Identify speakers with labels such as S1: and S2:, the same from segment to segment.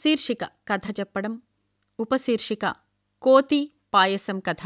S1: శీర్షిక కథ చెప్పడం ఉపశీర్షిక కోతి పాయసం కథ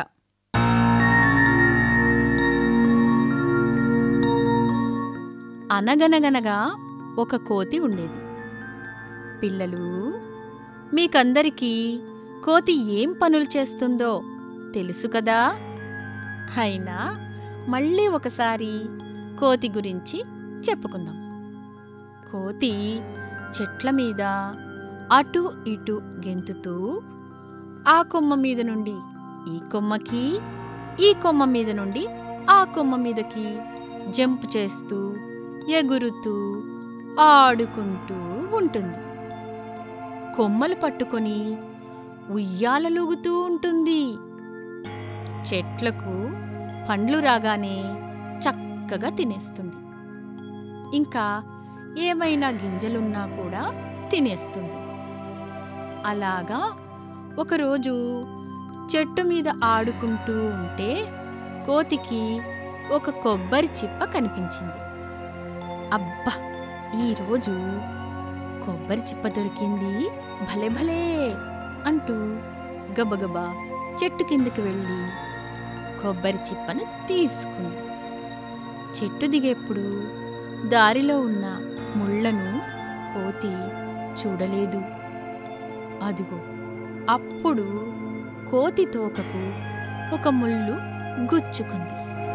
S1: అనగనగనగా ఒక కోతి ఉండేది పిల్లలు మీకందరికీ కోతి ఏం పనులు చేస్తుందో తెలుసు కదా అయినా మళ్ళీ ఒకసారి కోతి గురించి చెప్పుకుందాం కోతి చెట్ల మీద అటు ఇటు గెంతుతూ ఆ కొమ్మ మీద నుండి ఈ కొమ్మకి ఈ కొమ్మ మీద నుండి ఆ కొమ్మ మీదకి జంప్ చేస్తూ ఎగురుతూ ఆడుకుంటూ ఉంటుంది కొమ్మలు పట్టుకొని ఉయ్యాలలూగుతూ ఉంటుంది చెట్లకు పండ్లు రాగానే చక్కగా తినేస్తుంది ఇంకా ఏమైనా గింజలున్నా కూడా తినేస్తుంది అలాగా ఒకరోజు చెట్టు మీద ఆడుకుంటూ ఉంటే కోతికి ఒక కొబ్బరి చిప్ప కనిపించింది అబ్బా ఈరోజు కొబ్బరి చిప్ప దొరికింది భలే భలే అంటూ గబగబా చెట్టు కిందకి వెళ్ళి కొబ్బరి చిప్పను తీసుకుంది చెట్టు దిగేప్పుడు దారిలో ఉన్న ముళ్ళను కోతి చూడలేదు అదిగో అప్పుడు కోతి తోకకు ఒక ముళ్ళు గుచ్చుకుంది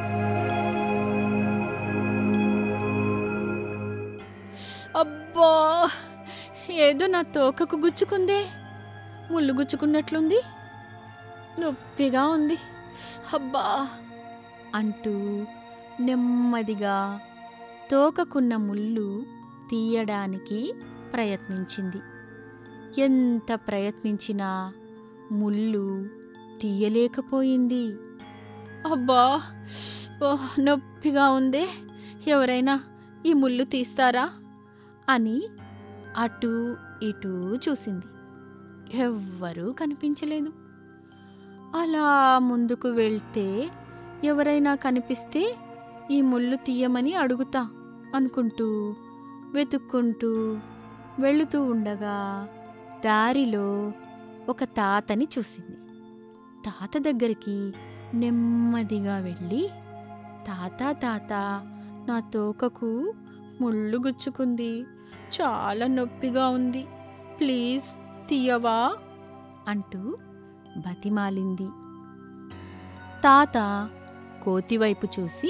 S1: అబ్బా ఏదో నా తోకకు గుచ్చుకుందే ముళ్ళు గుచ్చుకున్నట్లుంది నొప్పిగా ఉంది అబ్బా అంటూ నెమ్మదిగా తోకకున్న ముళ్ళు తీయడానికి ప్రయత్నించింది ఎంత ప్రయత్నించినా ముళ్ళు తీయలేకపోయింది అబ్బా ఓహ్ నొప్పిగా ఉందే ఎవరైనా ఈ ముళ్ళు తీస్తారా అని అటు ఇటు చూసింది ఎవ్వరూ కనిపించలేదు అలా ముందుకు వెళ్తే ఎవరైనా కనిపిస్తే ఈ ముళ్ళు తీయమని అడుగుతా అనుకుంటూ వెతుక్కుంటూ వెళుతూ ఉండగా దారిలో ఒక తాతని చూసింది తాత దగ్గరికి నెమ్మదిగా వెళ్ళి తాత తాత నా తోకకు ముళ్ళు గుచ్చుకుంది చాలా నొప్పిగా ఉంది ప్లీజ్ తీయవా అంటూ బతిమాలింది తాత కోతివైపు చూసి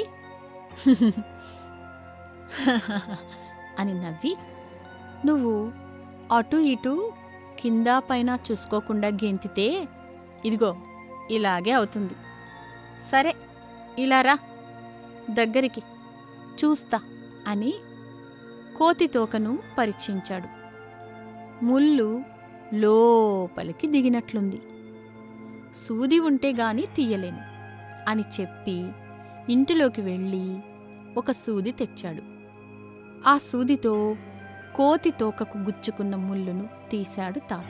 S1: అని నవ్వి నువ్వు అటు ఇటు కింద పైన చూసుకోకుండా గెంతితే ఇదిగో ఇలాగే అవుతుంది సరే ఇలా రా దగ్గరికి చూస్తా అని కోతి తోకను పరీక్షించాడు ముళ్ళు లోపలికి దిగినట్లుంది సూది ఉంటే గాని తీయలేను అని చెప్పి ఇంటిలోకి వెళ్ళి ఒక సూది తెచ్చాడు ఆ సూదితో కోతి తోకకు గుచ్చుకున్న ముళ్ళును తీశాడు తాత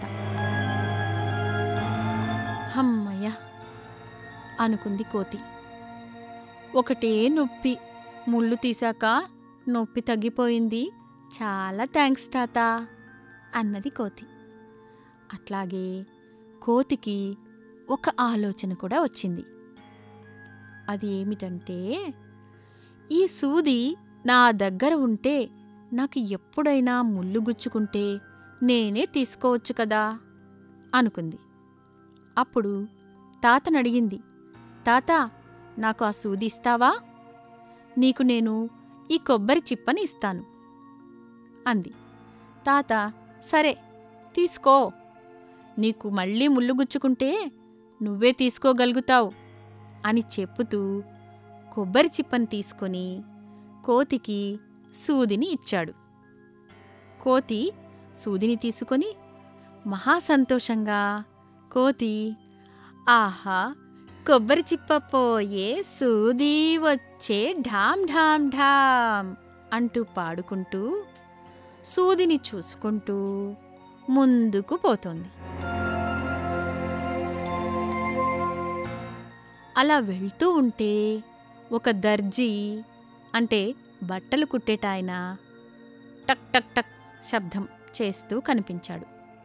S1: హమ్మయ్య అనుకుంది కోతి ఒకటే నొప్పి ముళ్ళు తీశాక నొప్పి తగ్గిపోయింది చాలా థ్యాంక్స్ తాత అన్నది కోతి అట్లాగే కోతికి ఒక ఆలోచన కూడా వచ్చింది అది ఏమిటంటే ఈ సూది నా దగ్గర ఉంటే నాకు ఎప్పుడైనా ముళ్ళు గుచ్చుకుంటే నేనే తీసుకోవచ్చు కదా అనుకుంది అప్పుడు తాతనడిగింది తాత నాకు ఆ సూది ఇస్తావా నీకు నేను ఈ కొబ్బరి చిప్పని ఇస్తాను అంది తాత సరే తీసుకో నీకు మళ్ళీ ముళ్ళు గుచ్చుకుంటే నువ్వే తీసుకోగలుగుతావు అని చెప్పుతూ కొబ్బరి చిప్పని తీసుకొని కోతికి సూదిని ఇచ్చాడు కోతి సూదిని తీసుకొని మహా సంతోషంగా కోతి ఆహా కొబ్బరి చిప్ప పోయే సూది వచ్చే ఢామ్ ఢామ్ ఢామ్ అంటూ పాడుకుంటూ సూదిని చూసుకుంటూ ముందుకు పోతోంది అలా వెళ్తూ ఉంటే ఒక దర్జీ అంటే బట్టలు కుట్టేటాయన టక్ టక్ టక్ శబ్దం చేస్తూ కనిపించాడు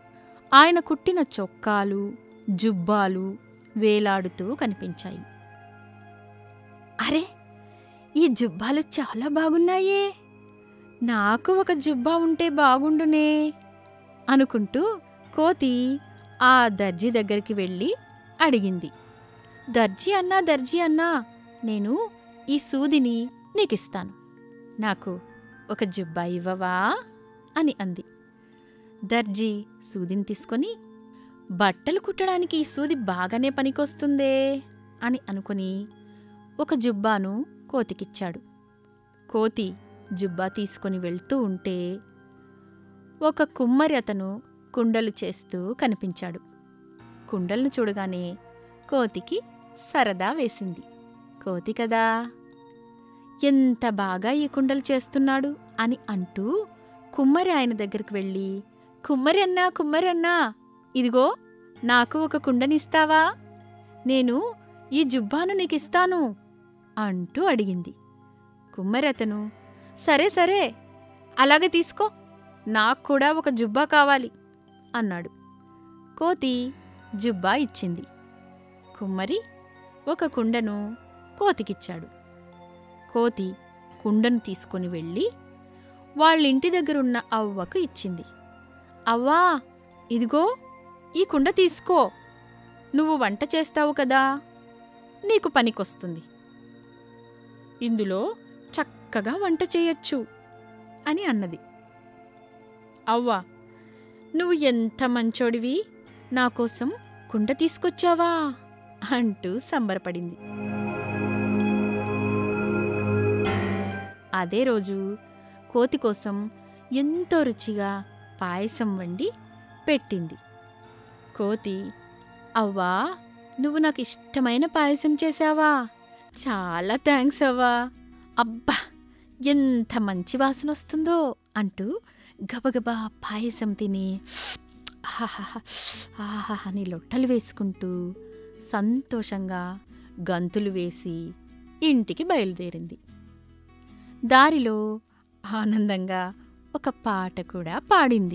S1: ఆయన కుట్టిన చొక్కాలు జుబ్బాలు వేలాడుతూ కనిపించాయి అరే ఈ జుబ్బాలు చాలా బాగున్నాయే నాకు ఒక జుబ్బా ఉంటే బాగుండునే అనుకుంటూ కోతి ఆ దర్జీ దగ్గరికి వెళ్ళి అడిగింది దర్జీ అన్నా దర్జీ అన్నా నేను ఈ సూదిని నీకిస్తాను నాకు ఒక జుబ్బా ఇవ్వవా అని అంది దర్జీ సూదిని తీసుకొని బట్టలు కుట్టడానికి ఈ సూది బాగానే పనికొస్తుందే అని అనుకుని ఒక జుబ్బాను కోతికిచ్చాడు కోతి జుబ్బా తీసుకొని వెళ్తూ ఉంటే ఒక కుమ్మరి అతను కుండలు చేస్తూ కనిపించాడు కుండలను చూడగానే కోతికి సరదా వేసింది కోతి కదా ఎంత బాగా ఈ కుండలు చేస్తున్నాడు అని అంటూ కుమ్మరి ఆయన దగ్గరికి వెళ్ళి కుమ్మరి అన్నా కుమ్మరి అన్నా ఇదిగో నాకు ఒక కుండనిస్తావా నేను ఈ జుబ్బాను నీకిస్తాను అంటూ అడిగింది కుమ్మరి అతను సరే సరే అలాగే తీసుకో నాకు కూడా ఒక జుబ్బా కావాలి అన్నాడు కోతి జుబ్బా ఇచ్చింది కుమ్మరి ఒక కుండను కోతికిచ్చాడు కోతి కుండను తీసుకొని వెళ్ళి వాళ్ళింటి దగ్గరున్న అవ్వకు ఇచ్చింది అవ్వా ఇదిగో ఈ కుండ తీసుకో నువ్వు వంట చేస్తావు కదా నీకు పనికొస్తుంది ఇందులో చక్కగా వంట చేయొచ్చు అని అన్నది అవ్వా నువ్వు ఎంత మంచోడివి నా కోసం కుండ తీసుకొచ్చావా అంటూ సంబరపడింది అదే రోజు కోతి కోసం ఎంతో రుచిగా పాయసం వండి పెట్టింది కోతి అవ్వా నువ్వు నాకు ఇష్టమైన పాయసం చేశావా చాలా థ్యాంక్స్ అవ్వా అబ్బా ఎంత మంచి వాసన వస్తుందో అంటూ గబగబా పాయసం తిని ఆహాహా ఆహా అని లొట్టలు వేసుకుంటూ సంతోషంగా గంతులు వేసి ఇంటికి బయలుదేరింది దారిలో ఆనందంగా ఒక పాట కూడా పాడింది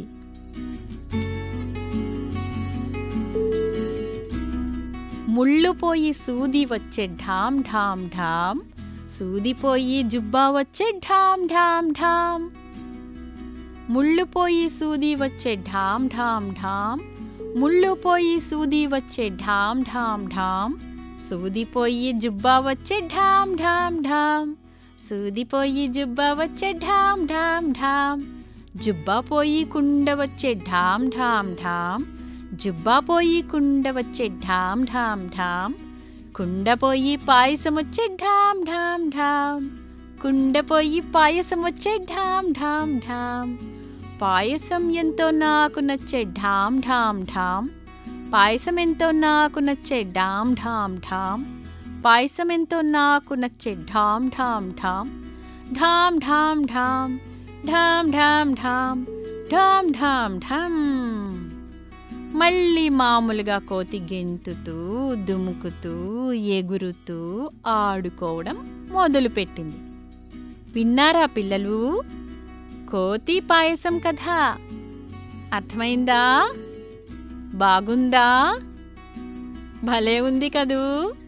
S1: ముళ్ళు పోయి సూది వచ్చే ఢామ్ ఢామ్ ఢామ్ సూది పోయి జుబ్బా వచ్చే ఢామ్ ఢామ్ ఢామ్ ముళ్ళు పోయి సూది వచ్చే ఢామ్ ఢామ్ ఢామ్ ముళ్ళు పోయి సూది వచ్చే ఢామ్ ఢామ్ ఢామ్ సూది పోయి జుబ్బా వచ్చే ఢామ్ ఢామ్ ఢామ్ సూది పోయి జుబ్బా వచ్చే ఢామ్ ఢామ్ ఢామ్ జుబ్బా పోయి కుండ వచ్చే ఢామ్ ఢామ్ ఢామ్ జుబ్బా పోయి కుండ వచ్చే ఢామ్ ఢామ్ ఢామ్ కుండ పోయి పాయసం వచ్చే ఢామ్ ఢామ్ ఢామ్ కుండ పోయి పాయసం వచ్చే ఢామ్ ఢామ్ ఢామ్ పాయసం ఎంతో నాకు నచ్చే ఢామ్ ఢామ్ ఢామ్ పాయసం ఎంతో నాకు నచ్చే ఢామ్ ఢామ్ ఢామ్ పాయసం ఎంతో నాకు నచ్చే ఢామ్ ఢామ్ ఢామ్ ఢామ్ ఢామ్ ఢామ్ ఢామ్ ఢామ్ ఢామ్ ఢామ్ ఢామ్ ఢామ్ మళ్ళీ మామూలుగా కోతి గెంతుతూ దుముకుతూ ఎగురుతూ ఆడుకోవడం మొదలుపెట్టింది విన్నారా పిల్లలు కోతి పాయసం కథ అర్థమైందా బాగుందా భలే ఉంది కదూ